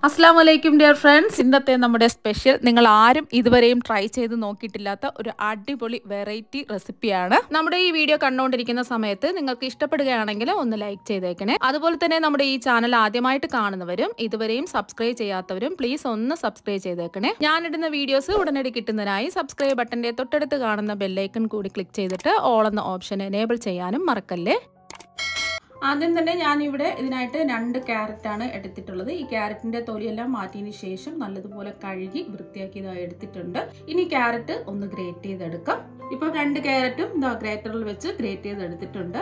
അസ്സാം വലൈക്കും dear friends ഇന്നത്തെ നമ്മുടെ സ്പെഷ്യൽ നിങ്ങൾ ആരും ഇതുവരെയും ട്രൈ ചെയ്ത് നോക്കിയിട്ടില്ലാത്ത ഒരു അടിപൊളി വെറൈറ്റി റെസിപ്പിയാണ് നമ്മുടെ ഈ വീഡിയോ കണ്ടുകൊണ്ടിരിക്കുന്ന സമയത്ത് നിങ്ങൾക്ക് ഇഷ്ടപ്പെടുകയാണെങ്കിൽ ഒന്ന് ലൈക്ക് ചെയ്തേക്കണേ അതുപോലെ തന്നെ നമ്മുടെ ഈ ചാനൽ ആദ്യമായിട്ട് കാണുന്നവരും ഇതുവരെയും സബ്സ്ക്രൈബ് ചെയ്യാത്തവരും പ്ലീസ് ഒന്ന് സബ്സ്ക്രൈബ് ചെയ്തേക്കണേ ഞാനിടുന്ന വീഡിയോസ് ഉടനടി കിട്ടുന്നതിനായി സബ്സ്ക്രൈബ് ബട്ടന്റെ തൊട്ടടുത്ത് കാണുന്ന ബെല്ലൈക്കൺ കൂടി ക്ലിക്ക് ചെയ്തിട്ട് ഓൾ എന്ന ഓപ്ഷൻ എനേബിൾ ചെയ്യാനും മറക്കല്ലേ ആദ്യം തന്നെ ഞാൻ ഇവിടെ ഇതിനായിട്ട് രണ്ട് ക്യാരറ്റ് ആണ് എടുത്തിട്ടുള്ളത് ഈ ക്യാരറ്റിന്റെ തൊലിയെല്ലാം മാറ്റിയതിന് ശേഷം നല്ലതുപോലെ കഴുകി വൃത്തിയാക്കിയതായി എടുത്തിട്ടുണ്ട് ഇനി ക്യാരറ്റ് ഒന്ന് ഗ്രേറ്റ് ചെയ്തെടുക്കാം ഇപ്പൊ രണ്ട് ക്യാരറ്റും ഇതാ ഗ്രേറ്ററിൽ വെച്ച് ഗ്രേറ്റ് ചെയ്തെടുത്തിട്ടുണ്ട്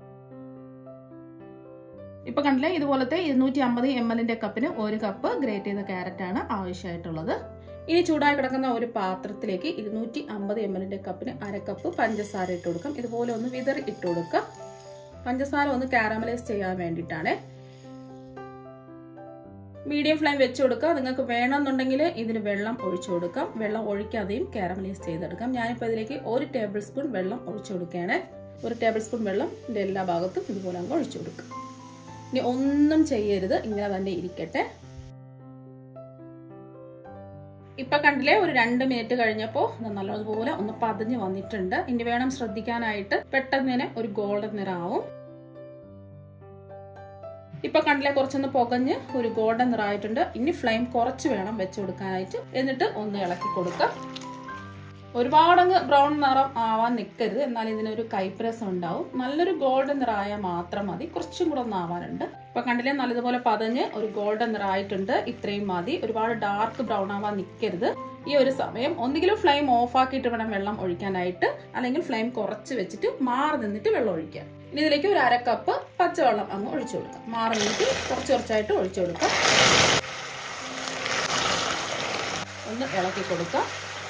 ഇപ്പൊ കണ്ടില്ലേ ഇതുപോലത്തെ ഇരുന്നൂറ്റി അമ്പത് എം എല്ലിന്റെ കപ്പിന് ഒരു കപ്പ് ഗ്രേറ്റ് ചെയ്ത ക്യാരറ്റ് ആണ് ആവശ്യമായിട്ടുള്ളത് ഇനി ചൂടായി കിടക്കുന്ന ഒരു പാത്രത്തിലേക്ക് ഇരുന്നൂറ്റി അമ്പത് എം എല്ലിന്റെ കപ്പിന് അര കപ്പ് പഞ്ചസാര ഇട്ട് കൊടുക്കാം ഇതുപോലെ ഒന്ന് വിതറി ഇട്ട് കൊടുക്കാം പഞ്ചസാര ഒന്ന് കാരമലൈസ് ചെയ്യാൻ വേണ്ടിയിട്ടാണ് മീഡിയം ഫ്ലെയിം വെച്ച് കൊടുക്കുക നിങ്ങൾക്ക് വേണമെന്നുണ്ടെങ്കിൽ ഇതിന് വെള്ളം ഒഴിച്ചു കൊടുക്കാം വെള്ളം ഒഴിക്കാതെയും കാരമലൈസ് ചെയ്തെടുക്കാം ഞാനിപ്പോൾ ഇതിലേക്ക് ഒരു ടേബിൾ സ്പൂൺ വെള്ളം ഒഴിച്ചു കൊടുക്കുകയാണ് ഒരു ടേബിൾ സ്പൂൺ വെള്ളം ഇതിൻ്റെ എല്ലാ ഭാഗത്തും ഇതുപോലെ അങ്ങ് ഒഴിച്ചു കൊടുക്കുക ഇനി ഒന്നും ചെയ്യരുത് ഇങ്ങനെ തന്നെ ഇരിക്കട്ടെ ഇപ്പൊ കണ്ടില്ലേ ഒരു രണ്ട് മിനിറ്റ് കഴിഞ്ഞപ്പോ നല്ലതുപോലെ ഒന്ന് പതിഞ്ഞ് വന്നിട്ടുണ്ട് ഇനി വേണം ശ്രദ്ധിക്കാനായിട്ട് പെട്ടെന്ന് തന്നെ ഒരു ഗോൾഡൻ നിറാവും ഇപ്പൊ കണ്ടില്ലേ കുറച്ചൊന്ന് പുകഞ്ഞ് ഒരു ഗോൾഡൻ നിറായിട്ടുണ്ട് ഇനി ഫ്ലെയിം കുറച്ച് വേണം വെച്ച് കൊടുക്കാനായിട്ട് എന്നിട്ട് ഒന്ന് ഇളക്കി കൊടുക്കാം ഒരുപാടങ്ങ് ബ്രൗൺ നിറം ആവാൻ നിൽക്കരുത് എന്നാൽ ഇതിനൊരു കൈപ്രസം ഉണ്ടാവും നല്ലൊരു ഗോൾഡൻ നിറായാൽ മാത്രം മതി കുറച്ചും കൂടെ ഒന്ന് ആവാനുണ്ട് ഇപ്പൊ കണ്ടില്ലേ നല്ലതുപോലെ പതഞ്ഞ് ഒരു ഗോൾഡൻ നിറായിട്ടുണ്ട് ഇത്രയും മതി ഒരുപാട് ഡാർക്ക് ബ്രൗൺ ആവാൻ നിൽക്കരുത് ഈ ഒരു സമയം ഒന്നുകിലും ഫ്ലെയിം ഓഫ് ആക്കിയിട്ട് വേണം വെള്ളം ഒഴിക്കാനായിട്ട് അല്ലെങ്കിൽ ഫ്ലെയിം കുറച്ച് വെച്ചിട്ട് മാറി നിന്നിട്ട് വെള്ളം ഒഴിക്കാം ഇനി ഇതിലേക്ക് ഒരു അര കപ്പ് പച്ചവെള്ളം അങ്ങ് ഒഴിച്ചു കൊടുക്കാം മാറി നിന്നിട്ട് കുറച്ച് കുറച്ചായിട്ട് ഒഴിച്ചു കൊടുക്കാം ഒന്ന് ഇളക്കി കൊടുക്കാം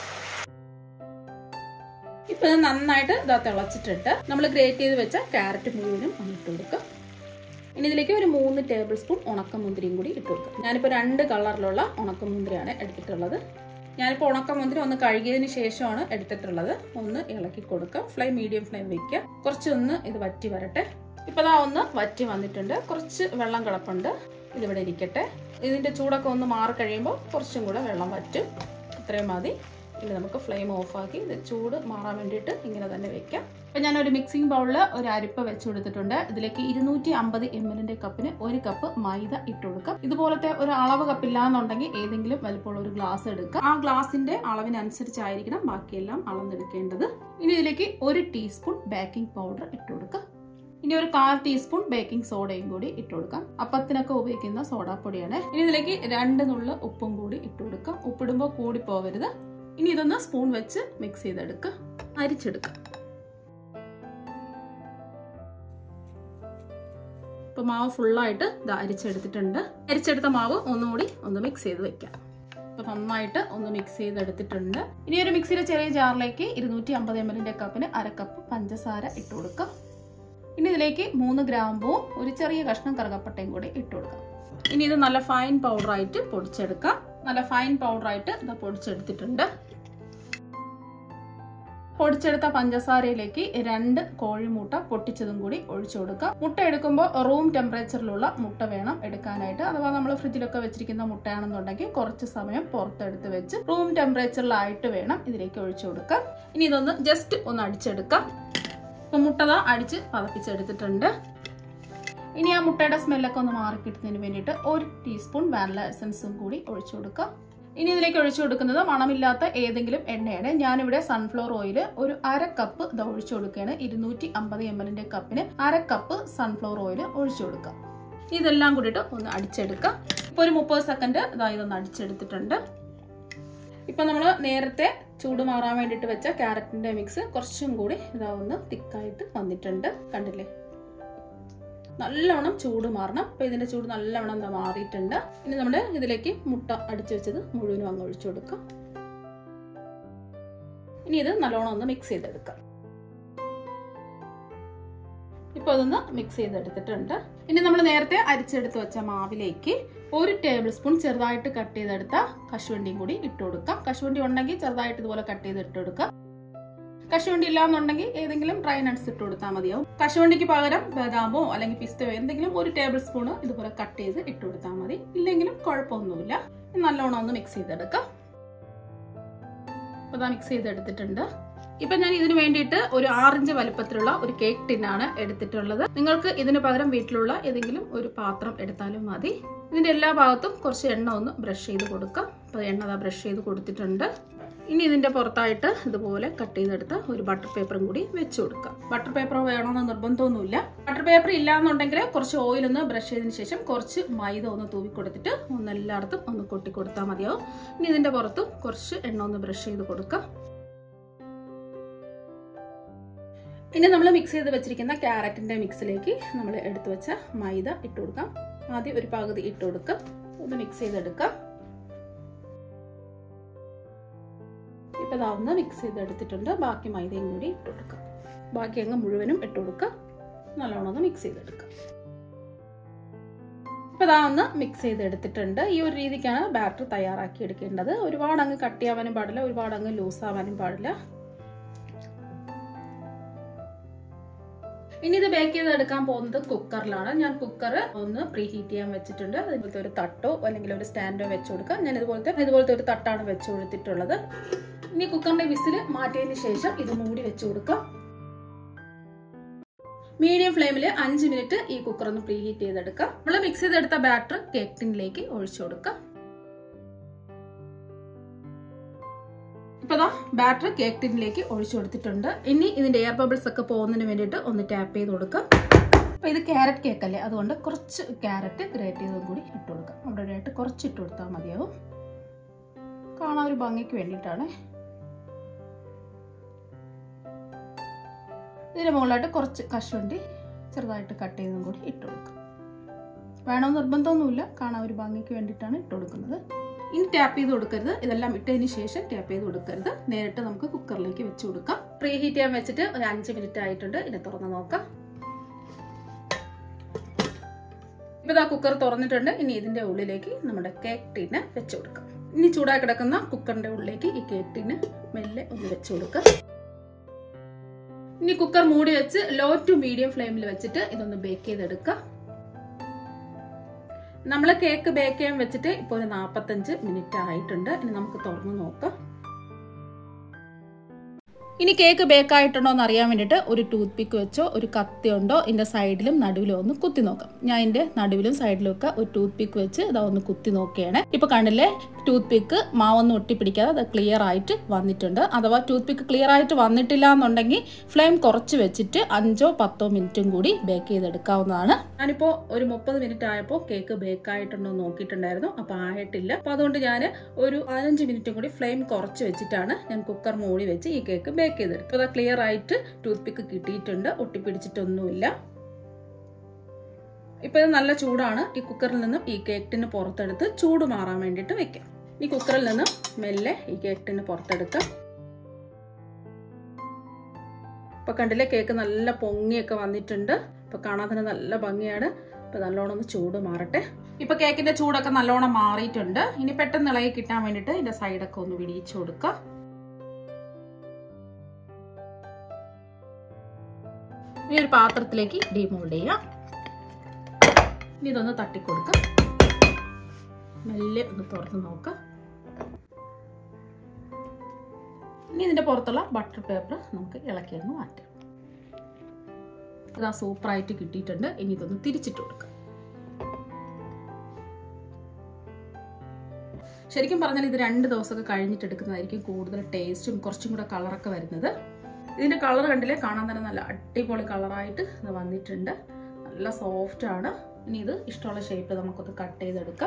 ഇപ്പൊ ഇത് നന്നായിട്ട് ഇതാ തിളച്ചിട്ടിട്ട് നമ്മൾ ഗ്രേറ്റ് ചെയ്ത് വെച്ച ക്യാരറ്റ് മുഴുവനും ഒന്ന് ഇട്ട് കൊടുക്കുക ഇനി ഇതിലേക്ക് ഒരു മൂന്ന് ടേബിൾ സ്പൂൺ ഉണക്കമുന്തിരിയും കൂടി ഇട്ട് കൊടുക്കുക ഞാനിപ്പോൾ രണ്ട് കളറിലുള്ള ഉണക്കമുന്തിരിയാണ് എടുത്തിട്ടുള്ളത് ഞാനിപ്പോൾ ഉണക്കമുന്തിരി ഒന്ന് കഴുകിയതിന് ശേഷമാണ് എടുത്തിട്ടുള്ളത് ഒന്ന് ഇളക്കി കൊടുക്കുക ഫ്ലെയിം മീഡിയം ഫ്ലെയിം വെക്കുക കുറച്ചൊന്ന് ഇത് വറ്റി വരട്ടെ ഇപ്പൊ ദാ ഒന്ന് വറ്റി വന്നിട്ടുണ്ട് കുറച്ച് വെള്ളം കിടപ്പുണ്ട് ഇതിവിടെ ഇരിക്കട്ടെ ഇതിന്റെ ചൂടൊക്കെ ഒന്ന് മാറി കഴിയുമ്പോൾ കുറച്ചും കൂടെ വെള്ളം വറ്റും ഇത്രയും മതി ഇനി നമുക്ക് ഫ്ലെയിം ഓഫാക്കി ഇത് ചൂട് മാറാൻ വേണ്ടിയിട്ട് ഇങ്ങനെ തന്നെ വെക്കാം അപ്പം ഞാനൊരു മിക്സിംഗ് ബൗളിൽ ഒരു അരിപ്പ വെച്ച് കൊടുത്തിട്ടുണ്ട് ഇതിലേക്ക് ഇരുന്നൂറ്റി അമ്പത് എം എല്ലിൻ്റെ കപ്പിന് ഒരു കപ്പ് മൈദ ഇട്ട് കൊടുക്കാം ഇതുപോലത്തെ ഒരു അളവ് കപ്പില്ല എന്നുണ്ടെങ്കിൽ ഏതെങ്കിലും വലുപ്പമുള്ള ഒരു ഗ്ലാസ് എടുക്കുക ആ ഗ്ലാസിന്റെ അളവിനനുസരിച്ചായിരിക്കണം ബാക്കിയെല്ലാം അളന്നെടുക്കേണ്ടത് ഇനി ഇതിലേക്ക് ഒരു ടീസ്പൂൺ ബേക്കിംഗ് പൗഡർ ഇട്ട് കൊടുക്കുക ഇനി ഒരു കാൽ ടീസ്പൂൺ ബേക്കിംഗ് സോഡയും കൂടി ഇട്ട് കൊടുക്കാം അപ്പത്തിനൊക്കെ ഉപയോഗിക്കുന്ന സോഡാപ്പൊടിയാണ് ഇനി ഇതിലേക്ക് രണ്ട് നുള്ള ഉപ്പും കൂടി ഇട്ട് കൊടുക്കാം ഉപ്പിടുമ്പോൾ കൂടി പോവരുത് ഇനി ഇതൊന്ന് സ്പൂൺ വെച്ച് മിക്സ് ചെയ്തെടുക്കുക അരിച്ചെടുക്കുക ഇപ്പൊ മാവ് ഫുള്ളായിട്ട് ഇത് അരിച്ചെടുത്തിട്ടുണ്ട് അരിച്ചെടുത്ത മാവ് ഒന്നുകൂടി ഒന്ന് മിക്സ് ചെയ്ത് വെക്കാം ഇപ്പൊ നന്നായിട്ട് ഒന്ന് മിക്സ് ചെയ്തെടുത്തിട്ടുണ്ട് ഇനി ഒരു മിക്സിയുടെ ചെറിയ ജാറിലേക്ക് ഇരുന്നൂറ്റി അമ്പത് എം എല്ലിന്റെ കപ്പിന് അര കപ്പ് പഞ്ചസാര ഇട്ട് കൊടുക്കാം ഇനി ഇതിലേക്ക് മൂന്ന് ഗ്രാമ്പും ഒരു ചെറിയ കഷ്ണം കറുകപ്പട്ടയും കൂടി ഇട്ട് കൊടുക്കാം ഇനി ഇത് നല്ല ഫൈൻ പൗഡറായിട്ട് പൊടിച്ചെടുക്കാം നല്ല ഫൈൻ പൗഡറായിട്ട് ഇത് പൊടിച്ചെടുത്തിട്ടുണ്ട് പൊടിച്ചെടുത്ത പഞ്ചസാരയിലേക്ക് രണ്ട് കോഴിമുട്ട പൊട്ടിച്ചതും കൂടി ഒഴിച്ചു കൊടുക്കുക മുട്ട എടുക്കുമ്പോൾ റൂം ടെമ്പറേച്ചറിലുള്ള മുട്ട വേണം എടുക്കാനായിട്ട് അഥവാ നമ്മൾ ഫ്രിഡ്ജിലൊക്കെ വെച്ചിരിക്കുന്ന മുട്ടയാണെന്നുണ്ടെങ്കിൽ കുറച്ച് സമയം പുറത്തെടുത്ത് വെച്ച് റൂം ടെമ്പറേച്ചറിലായിട്ട് വേണം ഇതിലേക്ക് ഒഴിച്ചു കൊടുക്കുക ഇനി ഇതൊന്ന് ജസ്റ്റ് ഒന്ന് അടിച്ചെടുക്കാം ഇപ്പൊ മുട്ടത അടിച്ച് പതപ്പിച്ചെടുത്തിട്ടുണ്ട് ഇനി ആ മുട്ടയുടെ സ്മെല്ലൊക്കെ ഒന്ന് മാറിക്കിട്ടുന്നതിന് വേണ്ടിയിട്ട് ഒരു ടീസ്പൂൺ വാനില എസൻസും കൂടി ഒഴിച്ചു കൊടുക്കുക ഇനി ഇതിലേക്ക് ഒഴിച്ചു കൊടുക്കുന്നത് മണമില്ലാത്ത ഏതെങ്കിലും എണ്ണയാണ് ഞാനിവിടെ സൺഫ്ലവർ ഓയിൽ ഒരു അര കപ്പ് ഇത് ഒഴിച്ചു കൊടുക്കുകയാണ് ഇരുന്നൂറ്റി അമ്പത് എം എല്ലിന്റെ കപ്പിന് അര കപ്പ് സൺഫ്ലവർ ഓയിൽ ഒഴിച്ചു കൊടുക്കുക ഇതെല്ലാം കൂടിയിട്ട് ഒന്ന് അടിച്ചെടുക്കാം ഇപ്പൊ ഒരു മുപ്പത് സെക്കൻഡ് ഇതാ ഇതൊന്ന് അടിച്ചെടുത്തിട്ടുണ്ട് ഇപ്പൊ നമ്മൾ നേരത്തെ ചൂട് മാറാൻ വേണ്ടിയിട്ട് വെച്ച ക്യാരറ്റിന്റെ മിക്സ് കുറച്ചും കൂടി ഇതാ ഒന്ന് തിക്കായിട്ട് വന്നിട്ടുണ്ട് കണ്ടില്ലേ നല്ലവണ്ണം ചൂട് മാറണം അപ്പൊ ഇതിന്റെ ചൂട് നല്ലവണ്ണം എന്താ മാറിയിട്ടുണ്ട് ഇനി നമ്മൾ ഇതിലേക്ക് മുട്ട അടിച്ചു വെച്ചത് മുഴുവനും അങ്ങ് ഒഴിച്ചു കൊടുക്കാം ഇനി ഇത് നല്ലോണം ഒന്ന് മിക്സ് ചെയ്തെടുക്കാം ഇപ്പൊ അതൊന്ന് മിക്സ് ചെയ്തെടുത്തിട്ടുണ്ട് ഇനി നമ്മൾ നേരത്തെ അരിച്ചെടുത്ത് വെച്ച മാവിലേക്ക് ഒരു ടേബിൾ സ്പൂൺ ചെറുതായിട്ട് കട്ട് ചെയ്തെടുത്ത കശുവണ്ടിയും കൂടി ഇട്ട് കൊടുക്കാം കശുവണ്ടി ഉണ്ടെങ്കിൽ ചെറുതായിട്ട് ഇതുപോലെ കട്ട് ചെയ്ത് ഇട്ട് കൊടുക്കാം കശുവണ്ടി ഇല്ലാന്നുണ്ടെങ്കിൽ ഏതെങ്കിലും ഡ്രൈ നട്ട്സ് ഇട്ട് കൊടുത്താൽ മതിയാവും കശുവണ്ടിക്ക് പകരം ബദാമോ അല്ലെങ്കിൽ പിസ്തയോ എന്തെങ്കിലും ഒരു ടേബിൾ സ്പൂൺ ഇതുപോലെ കട്ട് ചെയ്ത് ഇട്ട് കൊടുത്താൽ മതി ഇല്ലെങ്കിലും കുഴപ്പമൊന്നുമില്ല നല്ലോണം ഒന്ന് മിക്സ് ചെയ്തെടുക്കാം അപ്പോൾ മിക്സ് ചെയ്തെടുത്തിട്ടുണ്ട് ഇപ്പൊ ഞാൻ ഇതിന് വേണ്ടിയിട്ട് ഒരു ആറിഞ്ച് വലുപ്പത്തിലുള്ള ഒരു കേക്ക് ടിന്നാണ് എടുത്തിട്ടുള്ളത് നിങ്ങൾക്ക് ഇതിന് പകരം വീട്ടിലുള്ള ഏതെങ്കിലും ഒരു പാത്രം എടുത്താലും മതി ഇതിന്റെ എല്ലാ ഭാഗത്തും കുറച്ച് എണ്ണ ഒന്ന് ബ്രഷ് ചെയ്ത് കൊടുക്കാം അപ്പോൾ എണ്ണ അതാ ബ്രഷ് ചെയ്ത് കൊടുത്തിട്ടുണ്ട് ഇനി ഇതിന്റെ പുറത്തായിട്ട് ഇതുപോലെ കട്ട് ചെയ്തെടുത്ത ഒരു ബട്ടർ പേപ്പറും കൂടി വെച്ച് കൊടുക്കാം ബട്ടർ പേപ്പർ വേണമെന്ന് നിർബന്ധമൊന്നുമില്ല ബട്ടർ പേപ്പർ ഇല്ലാന്നുണ്ടെങ്കിൽ കുറച്ച് ഓയിൽ ഒന്ന് ബ്രഷ് ചെയ്തതിന് ശേഷം കുറച്ച് മൈദ ഒന്ന് തൂവി കൊടുത്തിട്ട് ഒന്ന് എല്ലായിടത്തും ഒന്ന് കൊട്ടി കൊടുത്താൽ മതിയാവും ഇനി ഇതിന്റെ പുറത്തും കുറച്ച് എണ്ണ ഒന്ന് ബ്രഷ് ചെയ്ത് കൊടുക്കാം ഇനി നമ്മൾ മിക്സ് ചെയ്ത് വെച്ചിരിക്കുന്ന ക്യാരറ്റിന്റെ മിക്സിലേക്ക് നമ്മൾ എടുത്തു വെച്ച മൈദ ഇട്ട് കൊടുക്കാം ആദ്യം ഒരു പകുതി ഇട്ട് കൊടുക്കാം ഒന്ന് മിക്സ് ചെയ്തെടുക്കാം ഇപ്പൊ ഇതാ ഒന്ന് മിക്സ് ചെയ്തെടുത്തിട്ടുണ്ട് ബാക്കി മൈദയും കൂടി ഇട്ട് കൊടുക്കാം ബാക്കി അങ്ങ് മുഴുവനും ഇട്ട് കൊടുക്കാം നല്ലോണം ഒന്ന് മിക്സ് ചെയ്തെടുക്കാം ഇപ്പൊ ഇതാ ഒന്ന് മിക്സ് ചെയ്തെടുത്തിട്ടുണ്ട് ഈ ഒരു രീതിക്കാണ് ബാറ്റർ തയ്യാറാക്കി എടുക്കേണ്ടത് ഒരുപാട് അങ്ങ് കട്ടിയാവാനും പാടില്ല ഒരുപാട് അങ്ങ് ലൂസ് ആവാനും പാടില്ല ഇനി ഇത് ബേക്ക് ചെയ്തെടുക്കാൻ പോകുന്നത് കുക്കറിലാണ് ഞാൻ കുക്കർ ഒന്ന് പ്രീ ഹീറ്റ് ചെയ്യാൻ വെച്ചിട്ടുണ്ട് അതുപോലത്തെ ഒരു തട്ടോ അല്ലെങ്കിൽ ഒരു സ്റ്റാൻഡോ വെച്ച് കൊടുക്കാം ഞാൻ ഇതുപോലത്തെ ഇതുപോലത്തെ ഒരു തട്ടാണ് വെച്ച് കൊടുത്തിട്ടുള്ളത് ഇനി കുക്കറിന്റെ വിസിൽ മാറ്റിയതിന് ശേഷം ഇത് മൂടി വെച്ച് കൊടുക്കാം മീഡിയം ഫ്ലെയിമിൽ അഞ്ച് മിനിറ്റ് ഈ കുക്കർ ഒന്ന് പ്രീ ഹീറ്റ് ചെയ്തെടുക്കാം നമ്മൾ മിക്സ് ചെയ്തെടുത്ത ബാറ്റർ കേക്ക് ടിന്നിലേക്ക് ഒഴിച്ചു കൊടുക്കാം ഇപ്പൊ ദാ ബാറ്റർ കേക്ക് ടിന്നിലേക്ക് ഒഴിച്ചു കൊടുത്തിട്ടുണ്ട് ഇനി ഇതിന്റെ എയർ ബബിൾസ് ഒക്കെ പോകുന്നതിന് വേണ്ടിയിട്ട് ഒന്ന് ടാപ്പ് ചെയ്ത് കൊടുക്കാം അപ്പൊ ഇത് ക്യാരറ്റ് കേക്ക് അല്ലേ അതുകൊണ്ട് കുറച്ച് ക്യാരറ്റ് ഗ്രേറ്റ് ചെയ്തതും കൂടി ഇട്ട് കൊടുക്കാം അവിടെ ആയിട്ട് കുറച്ച് ഇട്ട് കൊടുത്താൽ മതിയാവും കാണാൻ ഒരു ഭംഗിക്ക് വേണ്ടിയിട്ടാണ് ഇതിന് മുകളിലായിട്ട് കുറച്ച് കശുവണ്ടി ചെറുതായിട്ട് കട്ട് ചെയ്തതും കൂടി ഇട്ട് കൊടുക്കാം വേണമെന്ന് നിർബന്ധമൊന്നുമില്ല കാണാൻ ഒരു ഭംഗിക്ക് വേണ്ടിയിട്ടാണ് ഇട്ട് കൊടുക്കുന്നത് ഇനി ടാപ്പ് ചെയ്ത് കൊടുക്കരുത് ഇതെല്ലാം ഇട്ടതിന് ശേഷം ടാപ്പ് ചെയ്ത് കൊടുക്കരുത് നേരിട്ട് നമുക്ക് കുക്കറിലേക്ക് വെച്ച് കൊടുക്കാം പ്രീ ഹീറ്റ് ചെയ്യാൻ വെച്ചിട്ട് ഒരു അഞ്ച് മിനിറ്റ് ആയിട്ടുണ്ട് ഇനി തുറന്ന് നോക്കാം ഇപ്പൊ ഇതാ കുക്കർ തുറന്നിട്ടുണ്ട് ഇനി ഇതിന്റെ ഉള്ളിലേക്ക് നമ്മുടെ കേക്ക് ടീന് വെച്ച് കൊടുക്കാം ഇനി ചൂടായി കിടക്കുന്ന കുക്കറിന്റെ ഉള്ളിലേക്ക് ഈ കേക്ക് ടീന് മെല്ലെ ഒന്ന് വെച്ച് കൊടുക്കാം ഇനി കുക്കർ മൂടി വെച്ച് ലോ ടു മീഡിയം ഫ്ലെയിമിൽ വെച്ചിട്ട് ഇതൊന്ന് ബേക്ക് ചെയ്തെടുക്കാം നമ്മൾ കേക്ക് ബേക്ക് ചെയ്യാൻ വെച്ചിട്ട് ഇപ്പോൾ ഒരു നാൽപ്പത്തഞ്ച് മിനിറ്റ് ആയിട്ടുണ്ട് ഇനി നമുക്ക് തുറന്ന് നോക്കാം ഇനി കേക്ക് ബേക്ക് ആയിട്ടുണ്ടോ എന്ന് അറിയാൻ വേണ്ടിയിട്ട് ഒരു ടൂത്ത് പിക്ക് വെച്ചോ ഒരു കത്തി ഉണ്ടോ ഇതിൻ്റെ സൈഡിലും നടുവിലും ഒന്ന് കുത്തി നോക്കാം ഞാൻ ഇതിൻ്റെ നടുവിലും സൈഡിലും ഒക്കെ ഒരു ടൂത്ത് പിക്ക് വെച്ച് ഇതാ ഒന്ന് കുത്തി നോക്കുകയാണ് ഇപ്പോൾ കണ്ടില്ലേ ടൂത്ത് പിക്ക് മാവൊന്നും ഒട്ടിപ്പിടിക്കാതെ അത് ക്ലിയർ ആയിട്ട് വന്നിട്ടുണ്ട് അഥവാ ടൂത്ത് പിക്ക് ക്ലിയർ ആയിട്ട് വന്നിട്ടില്ല എന്നുണ്ടെങ്കിൽ ഫ്ലെയിം കുറച്ച് വെച്ചിട്ട് അഞ്ചോ പത്തോ മിനിറ്റും കൂടി ബേക്ക് ചെയ്തെടുക്കാവുന്നതാണ് ഞാനിപ്പോൾ ഒരു മുപ്പത് മിനിറ്റ് ആയപ്പോൾ കേക്ക് ബേക്ക് ആയിട്ടുണ്ടോ എന്ന് നോക്കിയിട്ടുണ്ടായിരുന്നു അപ്പോൾ ആയിട്ടില്ല അപ്പോൾ അതുകൊണ്ട് ഞാൻ ഒരു പതിനഞ്ച് മിനിറ്റും കൂടി ഫ്ലെയിം കുറച്ച് വെച്ചിട്ടാണ് ഞാൻ കുക്കർ മൂടി വെച്ച് ഈ കേക്ക് ബേക്ക് ചെയ്തെടുക്കും അപ്പോൾ അത് ക്ലിയർ ആയിട്ട് ടൂത്ത് പിക്ക് കിട്ടിയിട്ടുണ്ട് ഒട്ടിപ്പിടിച്ചിട്ടൊന്നുമില്ല ഇപ്പൊ ഇത് നല്ല ചൂടാണ് ഈ കുക്കറിൽ നിന്നും ഈ കേക്ക് ടിന് പുറത്തെടുത്ത് ചൂട് മാറാൻ വേണ്ടിയിട്ട് വെക്കാം ഈ കുക്കറിൽ നിന്നും മെല്ലെ ഈ കേക്ക് ടിന് പുറത്തെടുക്കാം ഇപ്പൊ കണ്ടില്ലേ കേക്ക് നല്ല പൊങ്ങിയൊക്കെ വന്നിട്ടുണ്ട് ഇപ്പൊ കാണാൻ തന്നെ നല്ല ഭംഗിയാണ് ഇപ്പൊ നല്ലോണം ഒന്ന് ചൂട് മാറട്ടെ ഇപ്പൊ കേക്കിന്റെ ചൂടൊക്കെ നല്ലോണം മാറിയിട്ടുണ്ട് ഇനി പെട്ടെന്ന് ഇളകി കിട്ടാൻ വേണ്ടിയിട്ട് ഇതിന്റെ സൈഡൊക്കെ ഒന്ന് വിടിയിച്ചു കൊടുക്കാം ഈ ഒരു പാത്രത്തിലേക്ക് ഡിമോൾഡ് ചെയ്യാം ഇനി ഇതൊന്ന് തട്ടിക്കൊടുക്കാം മെല്ലെ ഒന്ന് തുറന്ന് നോക്കാം ഇനി ഇതിന്റെ പുറത്തുള്ള ബട്ടർ പേപ്പർ നമുക്ക് ഇളക്കിയൊന്ന് മാറ്റാം ഇതാ സൂപ്പറായിട്ട് കിട്ടിയിട്ടുണ്ട് ഇനി ഇതൊന്ന് തിരിച്ചിട്ട് കൊടുക്കാം ശരിക്കും പറഞ്ഞാൽ ഇത് രണ്ട് ദിവസമൊക്കെ കഴിഞ്ഞിട്ട് എടുക്കുന്നതായിരിക്കും കൂടുതൽ ടേസ്റ്റും കുറച്ചും കൂടെ കളറൊക്കെ വരുന്നത് ഇതിന്റെ കളർ കണ്ടില്ലേ കാണാൻ തന്നെ നല്ല അടിപൊളി കളറായിട്ട് ഇത് വന്നിട്ടുണ്ട് നല്ല സോഫ്റ്റ് ആണ് ഇനി ഇത് ഇഷ്ടമുള്ള ഷേപ്പ് നമുക്കൊന്ന് കട്ട് ചെയ്തെടുക്കാം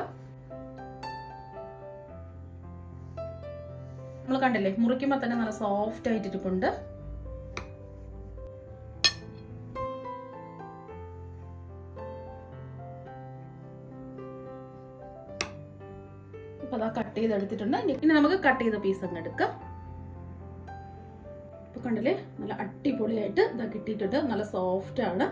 നമ്മൾ കണ്ടില്ലേ മുറിക്കുമ്പോൾ തന്നെ നല്ല സോഫ്റ്റ് ആയിട്ട് ഇരിപ്പുണ്ട് ഇപ്പൊ അതാ കട്ട് ചെയ്തെടുത്തിട്ടുണ്ട് ഇനി നമുക്ക് കട്ട് ചെയ്ത പീസ് അങ്ങ് എടുക്കാം ഇപ്പൊ കണ്ടില്ലേ നല്ല അടിപൊളിയായിട്ട് ഇതാ കിട്ടിയിട്ടുണ്ട് നല്ല സോഫ്റ്റ് ആണ്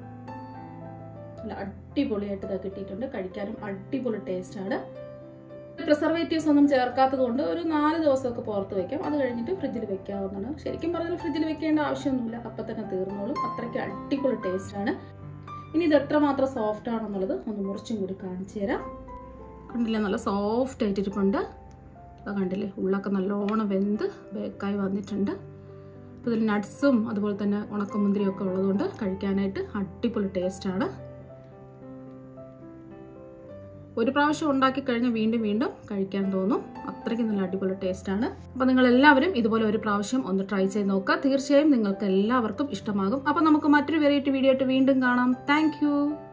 നല്ല അടിപൊളിയായിട്ട് ഇതാ കിട്ടിയിട്ടുണ്ട് കഴിക്കാനും അടിപൊളി ടേസ്റ്റ് ആണ് പ്രിസർവേറ്റീവ്സ് ഒന്നും ചേർക്കാത്തത് കൊണ്ട് ഒരു നാല് ദിവസമൊക്കെ പുറത്ത് വെക്കാം അത് കഴിഞ്ഞിട്ട് ഫ്രിഡ്ജിൽ വെക്കാവുന്നതാണ് ശരിക്കും പറഞ്ഞാൽ ഫ്രിഡ്ജിൽ വെക്കേണ്ട ആവശ്യമൊന്നുമില്ല അപ്പം തന്നെ തീർന്നോളും അത്രയ്ക്ക് അടിപൊളി ടേസ്റ്റാണ് ഇനി ഇത് എത്രമാത്രം സോഫ്റ്റ് ആണെന്നുള്ളത് ഒന്ന് മുറിച്ചും കൂടി കാണിച്ചു തരാം കണ്ടില്ലേ നല്ല സോഫ്റ്റ് ആയിട്ടിരിപ്പുണ്ട് അത് കണ്ടില്ലേ ഉള്ളൊക്കെ നല്ലോണം വെന്ത് ബേക്കായി വന്നിട്ടുണ്ട് അപ്പോൾ ഇതിൽ നട്ട്സും അതുപോലെ തന്നെ ഉണക്കമുന്തിരിയും ഒക്കെ ഉള്ളതുകൊണ്ട് കഴിക്കാനായിട്ട് അടിപൊളി ടേസ്റ്റാണ് ഒരു പ്രാവശ്യം ഉണ്ടാക്കി കഴിഞ്ഞാൽ വീണ്ടും വീണ്ടും കഴിക്കാൻ തോന്നും അത്രയ്ക്ക് നല്ല അടിപൊളി ടേസ്റ്റാണ് അപ്പോൾ നിങ്ങൾ എല്ലാവരും ഇതുപോലെ ഒരു പ്രാവശ്യം ഒന്ന് ട്രൈ ചെയ്ത് നോക്കുക തീർച്ചയായും നിങ്ങൾക്ക് എല്ലാവർക്കും ഇഷ്ടമാകും അപ്പോൾ നമുക്ക് മറ്റൊരു വെറൈറ്റി വീഡിയോ ആയിട്ട് വീണ്ടും കാണാം താങ്ക്